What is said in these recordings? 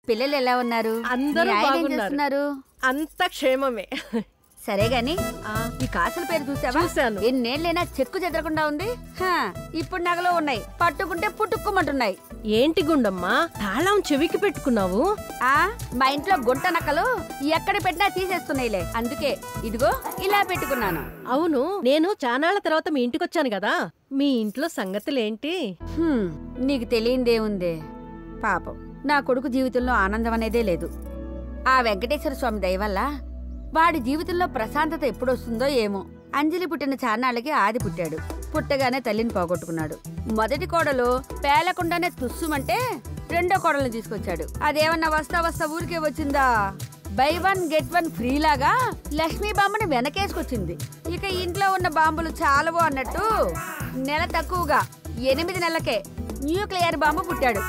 పిల్లలు ఎలా ఉన్నారు అందరూ మీ ఆయన ఏం బాగున్నారు. చేస్తున్నారు అంత క్షేమమే సరే గాని ఆ, ఈ కాసుల పేరు చూసావా చూశాను. ఎన్నేళ్ళైనా చెక్కు చెదరకుండా ఉంది హా, ఇప్పుడు నగలో ఉన్నాయి పట్టుకుంటే పుట్టుకోమంటున్నాయి ఏంటి గుండమ్మా తాళం చెవికి పెట్టుకున్నావు ఆ మా ఇంట్లో గుంట నక్కలు ఎక్కడ పెట్టినా తీసేస్తున్నాయిలే అందుకే ఇదిగో ఇలా పెట్టుకున్నాను అవును నేను చానాళ్ల తర్వాత మీ ఇంటికి వచ్చాను కదా మీ ఇంట్లో సంగతులేంటి హ్మ్, నీకు తెలియందేముందే పాపం నా కొడుకు జీవితంలో ఆనందం అనేదే లేదు ఆ వెంకటేశ్వర స్వామి దయ వల్ల వాడి జీవితంలో ప్రశాంతత ఎప్పుడొస్తుందో ఏమో అంజలి పుట్టిన చాన్నాళ్ళకి ఆది పుట్టాడు పుట్టగానే తల్లిని పోగొట్టుకున్నాడు మొదటి కోడలు పేలకుండానే తుస్సుమంటే రెండో కోడలను తీసుకొచ్చాడు అదేమన్నా వస్తా వస్తా ఊరికే వచ్చిందా buy one get one free లాగా లక్ష్మీ బాంబుని వెనకేసుకొచ్చింది ఇక ఇంట్లో ఉన్న బాంబులు చాలవు అన్నట్టు నెల తక్కువగా ఎనిమిది నెలలకే న్యూక్లియర్ బాంబు పుట్టాడు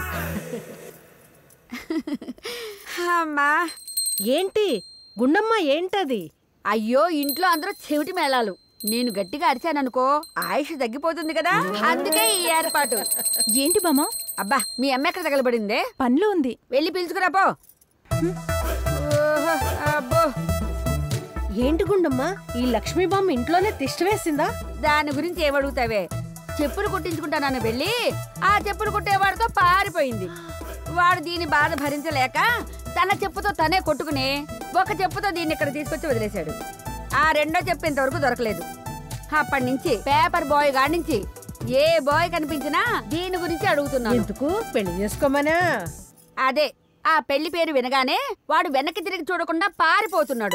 అమ్మా ఏంటి గుండమ్మ ఏంటది అయ్యో ఇంట్లో అందరూ చెవిటి మేళాలు నేను గట్టిగా అరిచాననుకో ఆయుష్ తగ్గిపోతుంది కదా అందుకే ఈ ఏర్పాటు ఏంటి బామ్మ అబ్బా మీ అమ్మ ఎక్కడ తగలబడిందే పనిలో ఉంది వెళ్ళి పిలుచుకురా పో ఓహో, అబ్బో ఏంటి గుండమ్మ ఈ లక్ష్మీబామ్మ ఇంట్లోనే తిష్ట వేసిందా దాని గురించి ఏమడుగుతావే చెప్పులు కుట్టించుకుంటానని వెళ్ళి ఆ చెప్పులు కుట్టేవాడితో పారిపోయింది వాడు దీని బాధ భరించలేక తన చెప్పుతో తనే కొట్టుకుని ఒక చెప్పుతో దీన్ని ఇక్కడ తీసుకొచ్చి వదిలేశాడు ఆ రెండో చెప్పు ఇంతవరకు దొరకలేదు అప్పటి నుంచి పేపర్ బాయ్ గాడి నుంచి ఏ బాయ్ కనిపించినా దీని గురించి అడుగుతున్నాను ఎందుకు పెళ్లి చేసుకోమనా అదే ఆ పెళ్లి పేరు వినగానే వాడు వెనక్కి తిరిగి చూడకుండా పారిపోతున్నాడు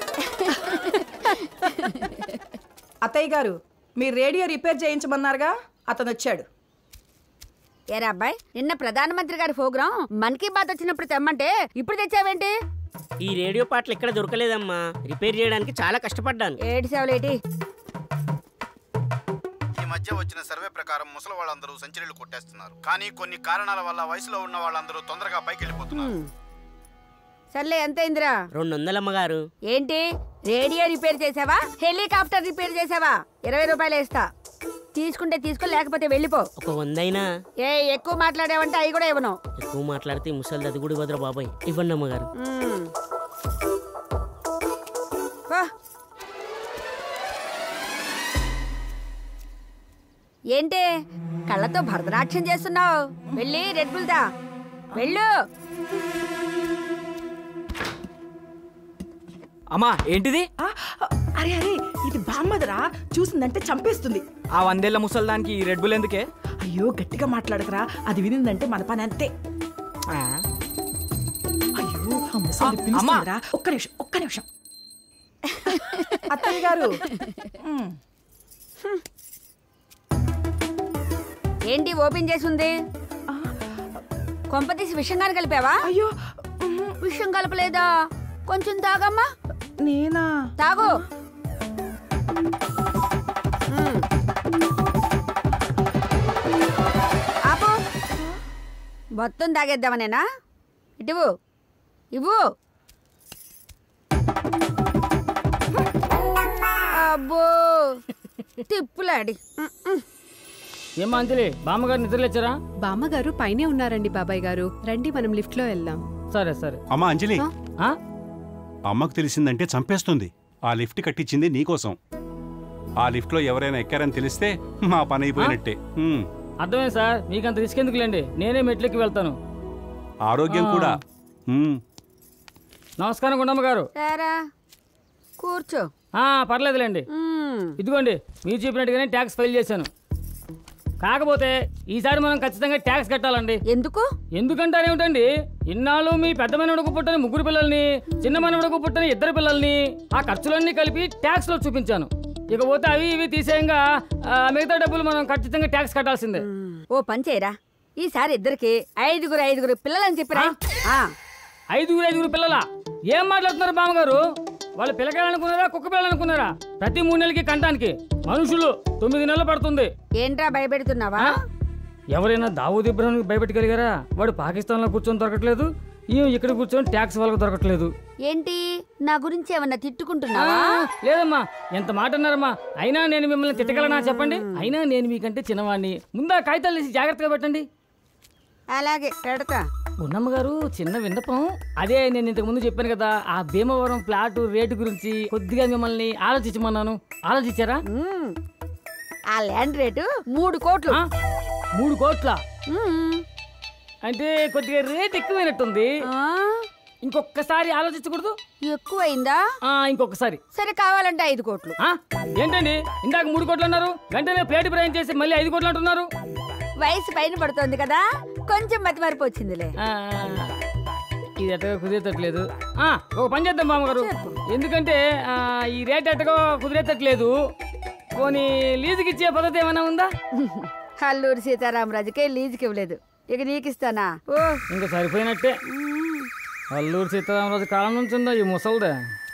అత్తయ్య గారు మీరు రేడియో రిపేర్ చేయించమన్నారుగా అతను వచ్చాడు ఏరా అబ్బాయి నిన్న ప్రధానమంత్రి గారి ప్రోగ్రాం మన్ కీ బాత్ వచ్చినప్పుడు తెమ్మంటే ఇప్పుడు తెచ్చావేంటి ఈ రేడియో పాటలు ఎక్కడ దొరకలేదమ్మా రిపేర్ చేయడానికి చాలా కష్టపడ్డాను ఏడు సేవలేటి ఈ మధ్య వచ్చిన సర్వే ప్రకారం ముసలి వాళ్ళందరూ సెంచరీలు కొట్టేస్తున్నారు కానీ కొన్ని కారణాల వల్ల వయసులో ఉన్న వాళ్ళందరూ తొందరగా పైకి వెళ్ళిపోతున్నారు సర్లే ఎంతైందిరా రెండు వందలమ్మగారు ఏంటి రేడియో రిపేర్ చేసావా హెలికాప్టర్ రిపేర్ చేసావా ఇరవై రూపాయలు వేస్తా తీసుకుంటే తీసుకో లేకపోతే వెళ్ళిపో ఒక వందైనా ఏ ఎక్కువ మాట్లాడావంటే అవి కూడా ఇవ్వను ఎక్కువ మాట్లాడితే ముసలి అది కూడా ఇవ్వదురా బాబాయ్ ఇవ్వండి అమ్మగారు మ్మ్. పో. ఏంటి కళ్ళతో భరతనాట్యం చేస్తున్నావు వెళ్ళి రెడ్ బుల్ దా వెళ్ళు అమ్మా ఏంటిది ఆ, అరే అరే ఇది బామ్మదరా చూసిందంటే చంపేస్తుంది ఆ వందేళ్ల ముసల్దానికి ఈ రెడ్ బుల్ ఎందుకే అయ్యో గట్టిగా మాట్లాడకరా అది వినిందంటే మన పని అంతే ఆ, అయ్యో ఆ ముసలి ఆ, పిలుస్తుందిరా ఒక్క నిమిషం ఒక్క నిమిషం అత్తయ్య గారు ఉమ్, ఏంటి ఓపెన్ చేసి ఉంది కొంపతీసి విషంగాని కలిపావా అయ్యో ఉమ్, విషం కలపలేదా కొంచెం తాగమ్మా నేనా తాగు మ్మ్. ఆపు మొత్తం తాగేద్దామనేనా ఇటువు ఇవ్వు అబ్బో తిప్పులాడి మ్మ్, మ్మ్. ఏమా అంజలి బామ్మగారు నిద్రలేచారా బామ్మగారు పైనే ఉన్నారండి బాబాయ్ గారు రండి మనం లిఫ్ట్ లో వెళ్దాం సరే సరే అమ్మా అంజలి ఆ? అమ్మకు తెలిసిందంటే చంపేస్తుంది ఆ లిఫ్ట్ కట్టించింది నీకోసం ఆ లిఫ్ట్లో ఎవరైనా ఎక్కారని తెలిస్తే మా పని అయిపోయినట్టే ఉమ్, అర్థమైంది సార్ మీకంత రిస్క్ ఎందుకులేండి నేనే మెట్లెక్కి వెళ్తాను ఆరోగ్యం ఆ. కూడా ఉమ్, నమస్కారం గుండమ్మ గారు రారా కూర్చో ఆ, పర్లేదులేండి మ్మ్. ఇదిగోండి మీరు చెప్పినట్టుగానే ట్యాక్స్ ఫైల్ చేశాను కాకపోతే ఈసారి మనం ఖచ్చితంగా ట్యాక్స్ కట్టాలండి ఎందుకు ఎందుకంటారేమిటండి ఇన్నాళ్ళు మీ పెద్ద మనవడకు పుట్టని ముగ్గురు పిల్లల్ని చిన్న మనవడకు పుట్టని ఇద్దరు పిల్లల్ని ఆ ఖర్చులన్నీ కలిపి ట్యాక్స్ లో చూపించాను ఇకపోతే అవి ఇవి తీసేయంగా ఆ, మిగతా డబ్బులు మనం ఖచ్చితంగా ట్యాక్స్ కట్టాల్సిందే ఓ పని చేయరా ఈసారి ఇద్దరికి ఐదుగురు ఐదుగురు పిల్లలని చెప్పిరా ఆ, ఐదుగురు ఐదుగురు పిల్లల ఏం మాట్లాడుతున్నారు బామ్మగారు వాళ్ళు పిల్లకాయలనుకున్నారా కుక్క పిల్లలనుకున్నారా ప్రతి మూడు నెలలకి కంటానికి మనుషులు తొమ్మిది నెలలు పడుతుంది ఏంట్రా భయపెడుతున్నావా ఆ? ఎవరైనా దావూద్ ఇబ్రాహింకి భయపెట్టగలిగారా వాడు పాకిస్తాన్లో కూర్చొని దొరకట్లేదు ఈమె ఇక్కడ కూర్చొని ట్యాక్స్ వాళ్ళకి దొరకట్లేదు ఏంటి నా గురించి ఏమన్నా ఆ, తిట్టుకుంటున్నావా లేదమ్మా ఎంత మాట అన్నారమ్మా అయినా నేను మిమ్మల్ని తిట్టగలనా చెప్పండి అయినా నేను మీకంటే చిన్నవాడిని ముందా కాగితాలు తీసి జాగ్రత్తగా పెట్టండి అలాగే పెడతా ఉన్నమ్మ గారు చిన్న విన్నపం అదే నేను ఇంతకు ముందు చెప్పాను కదా ఆ భీమవరం ఫ్లాట్ రేటు గురించి కొద్దిగా మిమ్మల్ని ఆలోచించమన్నాను ఆలోచించారా మ్మ్. ఆ ల్యాండ్ రేటు మూడు కోట్లు ఆ? మూడు కోట్ల మ్మ్. అంటే కొద్దిగా రేట్ ఎక్కువైనట్టుంది ఆ, ఇంకొకసారి ఆలోచించకూడదు ఎక్కువైందా ఆ ఇంకొకసారి సరే కావాలంటే ఐదు కోట్లు ఆ? ఏంటండి ఇందాక మూడు కోట్లు అన్నారు వెంటనే ప్లేట్ ప్రయాణం చేసి మళ్ళీ ఐదు కోట్లు అంటున్నారు వయసు పైన పడుతోంది కదా కొంచెం మతి మరపు వచ్చిందిలే ఆ, ఇది ఎట్టగా కుదిరేటట్లేదు ఆ, ఒక పని చేద్దాం మామగారు ఎందుకంటే ఆ, ఈ రేట్ ఎట్టగా కుదిరేటట్లేదు పోనీ లీజుకి ఇచ్చే పద్ధతి ఏమైనా ఉందా అల్లూరి సీతారామరాజుకే లీజుకి ఇవ్వలేదు ఇక నీకు ఇస్తానా ఓ ఇంకా సరిపోయినట్టే అల్లూరు సీతారామరాజు కాలం నుంచి ఉందా ఈ ముసల్దా